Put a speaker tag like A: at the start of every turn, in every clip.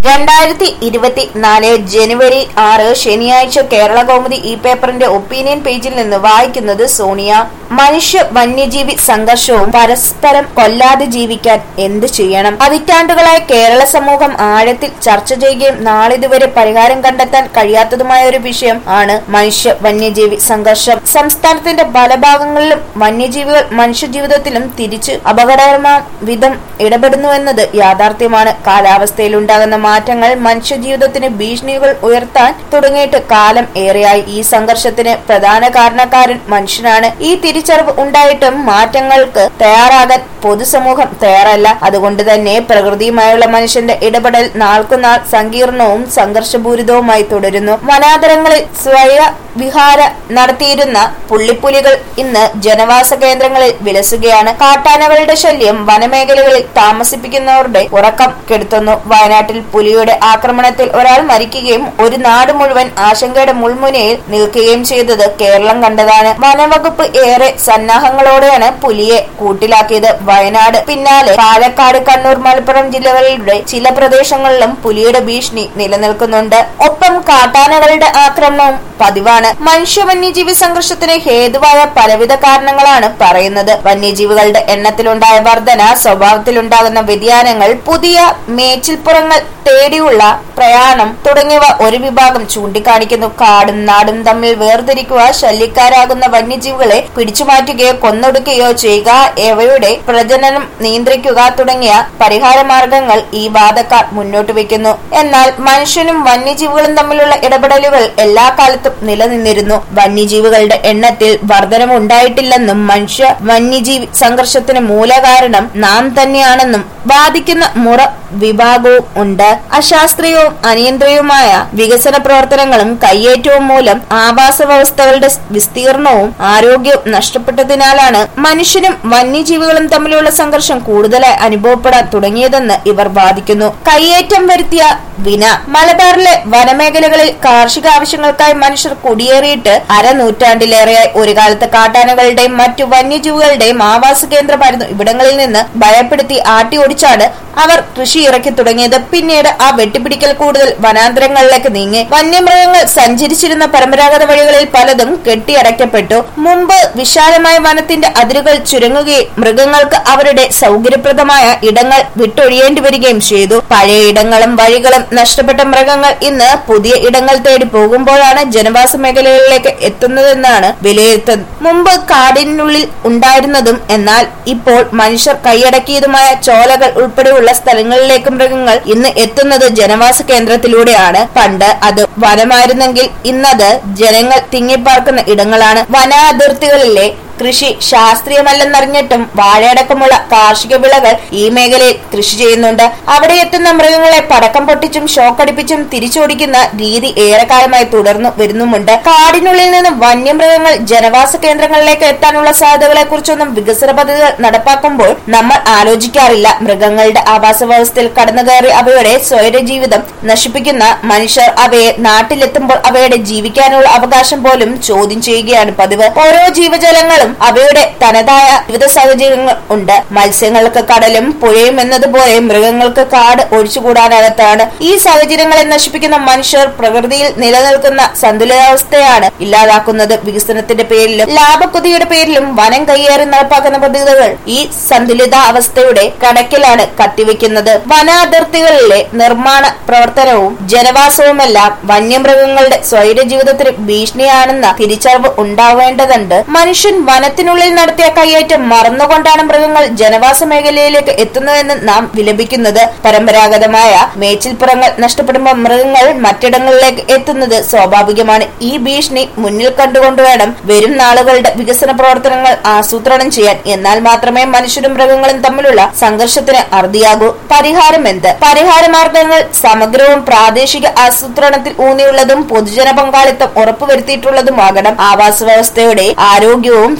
A: രണ്ടായിരത്തി ഇരുപത്തിനാല് ജനുവരി ആറ് ശനിയാഴ്ച കേരള കൗമുദി ഈ പേപ്പറിന്റെ ഒപ്പീനിയൻ പേജിൽ നിന്ന് വായിക്കുന്നത് സോണിയ മനുഷ്യ വന്യജീവി സംഘർഷവും പരസ്പരം കൊല്ലാതെ ജീവിക്കാൻ എന്ത് ചെയ്യണം പതിറ്റാണ്ടുകളായി കേരള സമൂഹം ആഴത്തിൽ ചർച്ച ചെയ്യുകയും നാളിതുവരെ പരിഹാരം കണ്ടെത്താൻ കഴിയാത്തതുമായ ഒരു വിഷയം ആണ് മനുഷ്യ വന്യജീവി സംഘർഷം സംസ്ഥാനത്തിന്റെ പല ഭാഗങ്ങളിലും വന്യജീവികൾ മനുഷ്യജീവിതത്തിലും തിരിച്ച് അപകടകരമായ വിധം ഇടപെടുന്നുവെന്നത് യാഥാർത്ഥ്യമാണ് കാലാവസ്ഥയിൽ ഉണ്ടാകുന്ന മാറ്റങ്ങൾ മനുഷ്യജീവിതത്തിന് ഭീഷണികൾ ഉയർത്താൻ തുടങ്ങിയിട്ട് കാലം ഏറെയായി ഈ സംഘർഷത്തിന് പ്രധാന കാരണക്കാരൻ മനുഷ്യനാണ് ഈ തിരിച്ചറിവ് ഉണ്ടായിട്ടും മാറ്റങ്ങൾക്ക് തയ്യാറാകാൻ പൊതുസമൂഹം തയ്യാറല്ല അതുകൊണ്ട് തന്നെ പ്രകൃതിയുമായുള്ള മനുഷ്യന്റെ ഇടപെടൽ നാൾക്കുനാൾ സങ്കീർണവും സംഘർഷപൂരിതവുമായി തുടരുന്നു വനാന്തരങ്ങളിൽ സ്വയ വിഹാര നടത്തിയിരുന്ന പുള്ളിപ്പുലികൾ ഇന്ന് ജനവാസ കേന്ദ്രങ്ങളിൽ വിലസുകയാണ് കാട്ടാനകളുടെ ശല്യം വനമേഖലകളിൽ താമസിപ്പിക്കുന്നവരുടെ ഉറക്കം കെടുത്തുന്നു വയനാട്ടിൽ പുലിയുടെ ആക്രമണത്തിൽ ഒരാൾ മരിക്കുകയും ഒരു നാട് മുഴുവൻ ആശങ്കയുടെ മുൾമുനയിൽ നിൽക്കുകയും ചെയ്തത് കേരളം കണ്ടതാണ് വനവകുപ്പ് ഏറെ സന്നാഹങ്ങളോടെയാണ് പുലിയെ കൂട്ടിലാക്കിയത് വയനാട് പിന്നാലെ പാലക്കാട് കണ്ണൂർ മലപ്പുറം ജില്ലകളുടെ ചില പ്രദേശങ്ങളിലും പുലിയുടെ ഭീഷണി നിലനിൽക്കുന്നുണ്ട് ഒപ്പം കാട്ടാനകളുടെ ആക്രമണവും പതിവാണ് മനുഷ്യ വന്യജീവി സംഘർഷത്തിന് ഹേതുവായ പലവിധ കാരണങ്ങളാണ് പറയുന്നത് വന്യജീവികളുടെ എണ്ണത്തിലുണ്ടായ വർധന സ്വഭാവത്തിലുണ്ടാകുന്ന വ്യതിയാനങ്ങൾ പുതിയ മേച്ചിൽപ്പുറങ്ങൾ തേടിയുള്ള പ്രയാണം തുടങ്ങിയവ ഒരു വിഭാഗം ചൂണ്ടിക്കാണിക്കുന്നു കാടും നാടും തമ്മിൽ വേർതിരിക്കുക ശല്യക്കാരാകുന്ന വന്യജീവികളെ പിടിച്ചുമാറ്റുകയോ കൊന്നൊടുക്കുകയോ ചെയ്യുക അവയുടെ പ്രജനനം നിയന്ത്രിക്കുക തുടങ്ങിയ പരിഹാര മാർഗങ്ങൾ ഈ വാദക്കാർ മുന്നോട്ട് വെക്കുന്നു എന്നാൽ മനുഷ്യനും വന്യജീവികളും തമ്മിലുള്ള ഇടപെടലുകൾ എല്ലാ കാലത്തും നിലനിന്നിരുന്നു വന്യജീവികളുടെ എണ്ണത്തിൽ വർധനമുണ്ടായിട്ടില്ലെന്നും മനുഷ്യ വന്യജീവി സംഘർഷത്തിന് മൂലകാരണം നാം തന്നെയാണെന്നും വാദിക്കുന്ന മുറ വിഭാഗവും ഉണ്ട് അശാസ്ത്രീയവും അനിയന്ത്രിതവുമായ വികസന പ്രവർത്തനങ്ങളും കയ്യേറ്റവും മൂലം ആവാസ വ്യവസ്ഥകളുടെ വിസ്തീർണവും ആരോഗ്യവും നഷ്ടപ്പെട്ടതിനാലാണ് മനുഷ്യനും വന്യജീവികളും തമ്മിലുള്ള സംഘർഷം കൂടുതലായി അനുഭവപ്പെടാൻ തുടങ്ങിയതെന്ന് ഇവർ വാദിക്കുന്നു കയ്യേറ്റം വരുത്തിയ വിന മലബാറിലെ വനമേഖലകളിൽ കാർഷിക ആവശ്യങ്ങൾക്കായി മനുഷ്യർ കുടിയേറിയിട്ട് അരനൂറ്റാണ്ടിലേറെയായി ഒരു കാലത്ത് കാട്ടാനകളുടെയും മറ്റു വന്യജീവികളുടെയും ആവാസ കേന്ദ്രമായിരുന്നു ഇവിടങ്ങളിൽ നിന്ന് ഭയപ്പെടുത്തി ആട്ടി ഓടിച്ചാണ് അവർ കൃഷി ഇറക്കി തുടങ്ങിയത് പിന്നീട് ആ വെട്ടിപ്പിടിക്കൽ കൂടുതൽ വനാന്തരങ്ങളിലേക്ക് നീങ്ങി വന്യമൃഗങ്ങൾ സഞ്ചരിച്ചിരുന്ന പരമ്പരാഗത വഴികളിൽ പലതും കെട്ടിയടയ്ക്കപ്പെട്ടു മുമ്പ് വിശാലമായ വനത്തിന്റെ അതിരുകൾ ചുരുങ്ങുകയും മൃഗങ്ങൾക്ക് അവരുടെ സൗകര്യപ്രദമായ ഇടങ്ങൾ വിട്ടൊഴിയേണ്ടി വരികയും ചെയ്തു പഴയ ഇടങ്ങളും വഴികളും നഷ്ടപ്പെട്ട മൃഗങ്ങൾ ഇന്ന് പുതിയ ഇടങ്ങൾ തേടി പോകുമ്പോഴാണ് ജനവാസ മേഖലകളിലേക്ക് എത്തുന്നതെന്നാണ് വിലയിരുത്തുന്നത് മുമ്പ് കാടിനുള്ളിൽ ഉണ്ടായിരുന്നതും എന്നാൽ ഇപ്പോൾ മനുഷ്യർ കൈയടക്കിയതുമായ ചോലകൾ ഉൾപ്പെടെയുള്ള സ്ഥലങ്ങളിലേക്ക് മൃഗങ്ങൾ ഇന്ന് എത്തുന്നത് ജനവാസ കേന്ദ്രത്തിലൂടെയാണ് പണ്ട് അത് വനമായിരുന്നെങ്കിൽ ഇന്നത് ജനങ്ങൾ തിങ്ങിപ്പാർക്കുന്ന ഇടങ്ങളാണ് വനാതിർത്തികളിലെ കൃഷി ശാസ്ത്രീയമല്ലെന്നറിഞ്ഞിട്ടും വാഴയടക്കമുള്ള കാർഷിക വിളകൾ ഈ മേഖലയിൽ കൃഷി ചെയ്യുന്നുണ്ട് അവിടെ എത്തുന്ന മൃഗങ്ങളെ പടക്കം പൊട്ടിച്ചും ഷോക്കടിപ്പിച്ചും തിരിച്ചോടിക്കുന്ന രീതി ഏറെക്കാലമായി തുടർന്നു വരുന്നുമുണ്ട് കാടിനുള്ളിൽ നിന്ന് വന്യമൃഗങ്ങൾ ജനവാസ കേന്ദ്രങ്ങളിലേക്ക് എത്താനുള്ള സാധ്യതകളെ കുറിച്ചൊന്നും വികസന പദ്ധതികൾ നടപ്പാക്കുമ്പോൾ നമ്മൾ ആലോചിക്കാറില്ല മൃഗങ്ങളുടെ ആവാസ വ്യവസ്ഥയിൽ കടന്നുകയറി അവയുടെ സ്വൈര ജീവിതം നശിപ്പിക്കുന്ന മനുഷ്യർ അവയെ നാട്ടിലെത്തുമ്പോൾ അവയുടെ ജീവിക്കാനുള്ള അവകാശം പോലും ചോദ്യം ചെയ്യുകയാണ് പതിവ് ഓരോ ജീവജാലങ്ങളും അവയുടെ തനതായ വിവിധ സാഹചര്യങ്ങൾ ഉണ്ട് മത്സ്യങ്ങൾക്ക് കടലും പുഴയും എന്നതുപോലെ മൃഗങ്ങൾക്ക് കാട് ഒഴിച്ചുകൂടാനകത്താണ് ഈ സാഹചര്യങ്ങളെ നശിപ്പിക്കുന്ന മനുഷ്യർ പ്രകൃതിയിൽ നിലനിൽക്കുന്ന സന്തുലിതാവസ്ഥയാണ് ഇല്ലാതാക്കുന്നത് വികസനത്തിന്റെ പേരിലും ലാഭക്കുതിയുടെ പേരിലും വനം കയ്യേറി നടപ്പാക്കുന്ന പദ്ധതികൾ ഈ സന്തുലിതാവസ്ഥയുടെ കണക്കിലാണ് കത്തിവെക്കുന്നത് വനാതിർത്തികളിലെ നിർമ്മാണ പ്രവർത്തനവും ജനവാസവുമെല്ലാം വന്യമൃഗങ്ങളുടെ സ്വൈര ജീവിതത്തിന് ഭീഷണിയാണെന്ന തിരിച്ചറിവ് ഉണ്ടാവേണ്ടതുണ്ട് മനുഷ്യൻ വനത്തിനുള്ളിൽ നടത്തിയ കയ്യേറ്റം മറന്നുകൊണ്ടാണ് മൃഗങ്ങൾ ജനവാസ മേഖലയിലേക്ക് എത്തുന്നതെന്ന് നാം വിലപിക്കുന്നത് പരമ്പരാഗതമായ മേച്ചിൽപ്പുറങ്ങൾ നഷ്ടപ്പെടുമ്പോൾ മൃഗങ്ങൾ മറ്റിടങ്ങളിലേക്ക് എത്തുന്നത് സ്വാഭാവികമാണ് ഈ ഭീഷണി മുന്നിൽ കണ്ടുകൊണ്ട് വേണം വരും നാളുകളുടെ വികസന പ്രവർത്തനങ്ങൾ ആസൂത്രണം ചെയ്യാൻ എന്നാൽ മാത്രമേ മനുഷ്യരും മൃഗങ്ങളും തമ്മിലുള്ള സംഘർഷത്തിന് അറുതിയാകൂ പരിഹാരം എന്ത് പരിഹാര മാർഗങ്ങൾ സമഗ്രവും പ്രാദേശിക ആസൂത്രണത്തിൽ ഊന്നിയുള്ളതും പൊതുജന പങ്കാളിത്തം ഉറപ്പുവരുത്തിയിട്ടുള്ളതുമാകണം ആവാസ വ്യവസ്ഥയുടെ ആരോഗ്യവും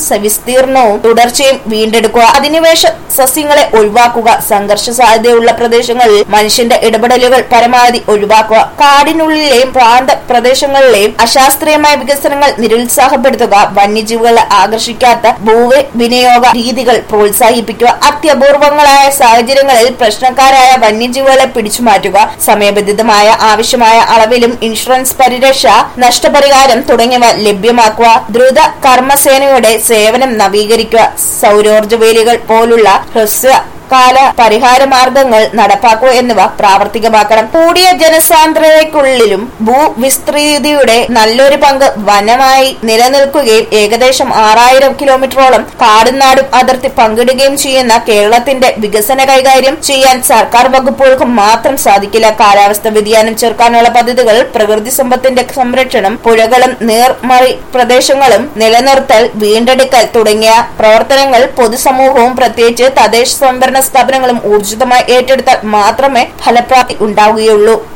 A: സ- വിസ്തീർണവും തുടർച്ചയും വീണ്ടെടുക്കുക അധിനിവേശ സസ്യങ്ങളെ ഒഴിവാക്കുക സംഘർഷ സാധ്യതയുള്ള പ്രദേശങ്ങളിൽ മനുഷ്യന്റെ ഇടപെടലുകൾ പരമാവധി ഒഴിവാക്കുക കാടിനുള്ളിലെയും പ്രാന്ത പ്രദേശങ്ങളിലെയും അശാസ്ത്രീയമായ വികസനങ്ങൾ നിരുത്സാഹപ്പെടുത്തുക വന്യജീവികളെ ആകർഷിക്കാത്ത ഭൂവി വിനിയോഗ രീതികൾ പ്രോത്സാഹിപ്പിക്കുക അത്യപൂർവങ്ങളായ സാഹചര്യങ്ങളിൽ പ്രശ്നക്കാരായ വന്യജീവികളെ പിടിച്ചുമാറ്റുക സമയബന്ധിതമായ ആവശ്യമായ അളവിലും ഇൻഷുറൻസ് പരിരക്ഷ നഷ്ടപരിഹാരം തുടങ്ങിയവ ലഭ്യമാക്കുക ദ്രുത കർമ്മസേനയുടെ സേവനം നവീകരിക്കുക സൗരോർജ്ജ വേലികൾ പോലുള്ള ഹ്രസ്വ കാല പരിഹാര മാർഗങ്ങൾ നടപ്പാക്കുക എന്നിവ പ്രാവർത്തികമാക്കണം കൂടിയ ജനസാന്ദ്രതയ്ക്കുള്ളിലും ഭൂവിസ്തൃതിയുടെ നല്ലൊരു പങ്ക് വനമായി നിലനിൽക്കുകയും ഏകദേശം ആറായിരം കിലോമീറ്ററോളം കാടും നാടും അതിർത്തി പങ്കിടുകയും ചെയ്യുന്ന കേരളത്തിന്റെ വികസന കൈകാര്യം ചെയ്യാൻ സർക്കാർ വകുപ്പുകൾക്ക് മാത്രം സാധിക്കില്ല കാലാവസ്ഥ വ്യതിയാനം ചെറുക്കാനുള്ള പദ്ധതികൾ പ്രകൃതി സമ്പത്തിന്റെ സംരക്ഷണം പുഴകളും നീർമറി പ്രദേശങ്ങളും നിലനിർത്തൽ വീണ്ടെടുക്കൽ തുടങ്ങിയ പ്രവർത്തനങ്ങൾ പൊതുസമൂഹവും പ്രത്യേകിച്ച് തദ്ദേശ സ്വയംഭരണ സ്ഥാപനങ്ങളും ഊർജിതമായി ഏറ്റെടുത്താൽ മാത്രമേ ഫലപ്രാപ്തി ഉണ്ടാവുകയുള്ളൂ